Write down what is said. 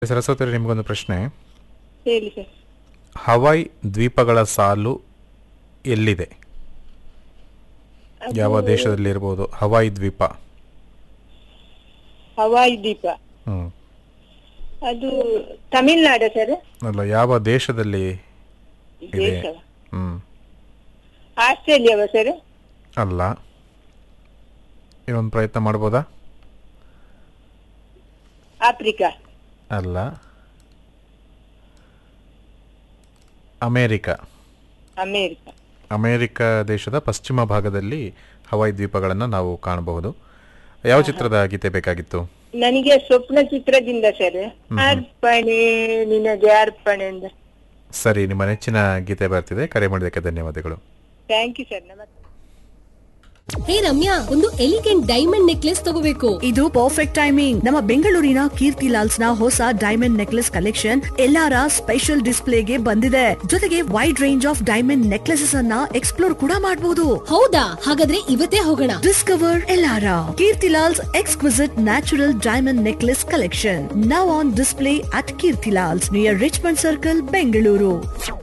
ಸರಸ್ವತಿ ಅವರೇ, ನಿಮಗೊಂದು ಪ್ರಶ್ನೆ ಹೇಳಿ ಸರ್ ಹವಾಯ್ ದ್ವೀಪಗಳ ಸಾಲು ಎಲ್ಲಿದೆ ಅದು ಯಾವ ದೇಶದಲ್ಲಿ ಇರ್ಬೋದು ಹವಾಯ್ ದ್ವೀಪ ಹವಾಯಿ ದ್ವೀಪ ಹ್ಮ್ ಅದು ತಮಿಳ್ನಾಡ ಸರ್ ಅಲ್ಲ ಯಾವ ದೇಶದಲ್ಲಿ ಇದೆ ದೇಶವ ಹ್ಮ್ ಆಸ್ಟ್ರೇಲಿಯಾವ ಸರ್ ಅಲ್ಲ ಇನ್ನೊಂದು ಪ್ರಯತ್ನ ಮಾಡ್ಬೋದಾ ಆಫ್ರಿಕಾ ಅಲ್ಲ ಅಮೇರಿಕ ಅಮೇರಿಕ ಅಮೇರಿಕ ದೇಶದ ಪಶ್ಚಿಮ ಭಾಗದಲ್ಲಿ ಹವಾಯ್ ದ್ವೀಪಗಳನ್ನು ನಾವು ಕಾಣಬಹುದು ಯಾವ ಚಿತ್ರದ ಗೀತೆ ಬೇಕಾಗಿತ್ತು ನನಗೆ ಸ್ವಪ್ನ ಚಿತ್ರದಿಂದ ಸರ್ ಅರ್ಪಣೆ ನಿನಗೆ ಅರ್ಪಣೆ ಅಂತ ಸರಿ ನಿಮ್ಮ ನೆಚ್ಚಿನ ಗೀತೆ ಬರ್ತಿದೆ ಕರೆ ಮಾಡಿದ್ದಕ್ಕೆ ಧನ್ಯವಾದಗಳು ಥ್ಯಾಂಕ್ ಯು ಸರ್ ನಮಸ್ತೆ ಹೇ ರಮ್ಯಾ ಒಂದು ಎಲಿಗೆಂಟ್ ಡೈಮಂಡ್ ನೆಕ್ಲೆಸ್ ತಗೋಬೇಕು ಇದು ಪರ್ಫೆಕ್ಟ್ ಟೈಮಿಂಗ್ ನಮ್ಮ ಬೆಂಗಳೂರಿನ ಕೀರ್ತಿ ಲಾಲ್ಸ್ ನ ಹೊಸ ಡೈಮಂಡ್ ನೆಕ್ಲೆಸ್ ಕಲೆಕ್ಷನ್ ಎಲ್ಲಾರ ಸ್ಪೆಷಲ್ ಡಿಸ್ಪ್ಲೇಗೆ ಬಂದಿದೆ ಜೊತೆಗೆ wide range of diamond necklaces ಅನ್ನ ಎಕ್ಸ್ಪ್ಲೋರ್ ಕೂಡ ಮಾಡಬಹುದು ಹೌದಾ ಹಾಗಾದ್ರೆ ಇವತ್ತೇ ಹೋಗೋಣ ಡಿಸ್ಕವರ್ ಎಲ್ಲಾರ Keerthi Lals exquisite natural diamond necklace collection now on display at Keerthi Lals near Richmond circle Bengaluru